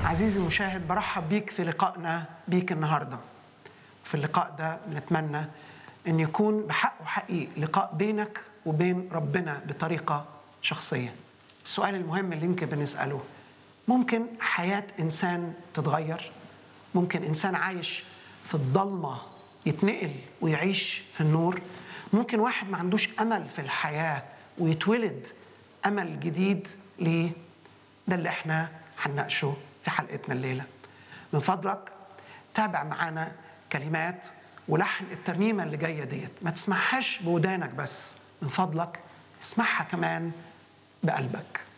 عزيزي المشاهد برحب بيك في لقائنا بيك النهارده. في اللقاء ده بنتمنى ان يكون بحق وحقيقي لقاء بينك وبين ربنا بطريقه شخصيه. السؤال المهم اللي يمكن بنساله ممكن حياه انسان تتغير؟ ممكن انسان عايش في الضلمه يتنقل ويعيش في النور؟ ممكن واحد ما عندوش امل في الحياه ويتولد امل جديد ليه؟ ده اللي احنا هنناقشه في حلقتنا الليله. من فضلك تابع معانا كلمات ولحن الترنيمه اللي جايه ديت، ما تسمعهاش بودانك بس، من فضلك اسمعها كمان بقلبك.